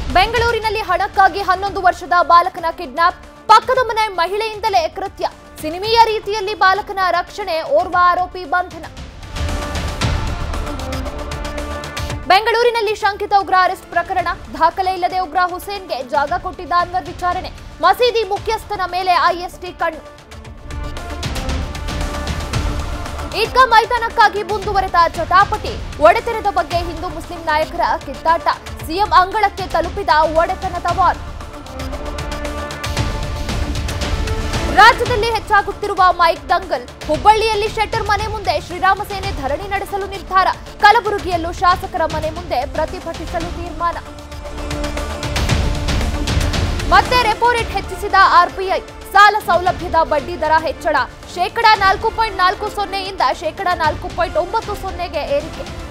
ಬೆಂಗಳೂರಿನಲ್ಲಿ ಹಣಕ್ಕಾಗಿ ಹನ್ನೊಂದು ವರ್ಷದ ಬಾಲಕನ ಕಿಡ್ನಾಪ್ ಪಕ್ಕದ ಮನೆ ಮಹಿಳೆಯಿಂದಲೇ ಕೃತ್ಯ ಸಿನಿಮೀಯ ರೀತಿಯಲ್ಲಿ ಬಾಲಕನ ರಕ್ಷಣೆ ಓರ್ವ ಆರೋಪಿ ಬಂಧನ ಬೆಂಗಳೂರಿನಲ್ಲಿ ಶಂಕಿತ ಉಗ್ರ ಅರೆಸ್ಟ್ ಪ್ರಕರಣ ದಾಖಲೆ ಇಲ್ಲದೆ ಉಗ್ರ ಹುಸೇನ್ಗೆ ಜಾಗ ಕೊಟ್ಟಿದ್ದ ಅನ್ವರ್ ವಿಚಾರಣೆ ಮಸೀದಿ ಮುಖ್ಯಸ್ಥನ ಮೇಲೆ ಐಎಸ್ಟಿ ಕಣ್ಣು ಈದ್ಗಾ ಮೈದಾನಕ್ಕಾಗಿ ಮುಂದುವರೆದ ಜಟಾಪಟಿ ಒಡೆತನದ ಬಗ್ಗೆ ಹಿಂದೂ ಮುಸ್ಲಿಂ ನಾಯಕರ ಕಿತ್ತಾಟ ಸಿಎಂ ಅಂಗಳಕ್ಕೆ ತಲುಪಿದ ಒಡೆತನದ ವಾರ್ ರಾಜ್ಯದಲ್ಲಿ ಹೆಚ್ಚಾಗುತ್ತಿರುವ ಮೈಕ್ ದಂಗಲ್ ಹುಬ್ಬಳ್ಳಿಯಲ್ಲಿ ಶೆಟ್ಟರ್ ಮನೆ ಮುಂದೆ ಶ್ರೀರಾಮ ಸೇನೆ ಧರಣಿ ನಡೆಸಲು ನಿರ್ಧಾರ ಕಲಬುರಗಿಯಲ್ಲೂ ಶಾಸಕರ ಮನೆ ಮುಂದೆ ಪ್ರತಿಭಟಿಸಲು ತೀರ್ಮಾನ ಮತ್ತೆ ರೆಪೋ ರೇಟ್ ಹೆಚ್ಚಿಸಿದ ಆರ್ಬಿಐ ಸಾಲ ಸೌಲಭ್ಯದ ಬಡ್ಡಿ ದರ ಹೆಚ್ಚಳ ಶೇಕಡಾ ನಾಲ್ಕು ಪಾಯಿಂಟ್ ನಾಲ್ಕು ಸೊನ್ನೆಯಿಂದ ಶೇಕಡಾ ನಾಲ್ಕು ಪಾಯಿಂಟ್ ಒಂಬತ್ತು ಸೊನ್ನೆಗೆ ಏರಿಕೆ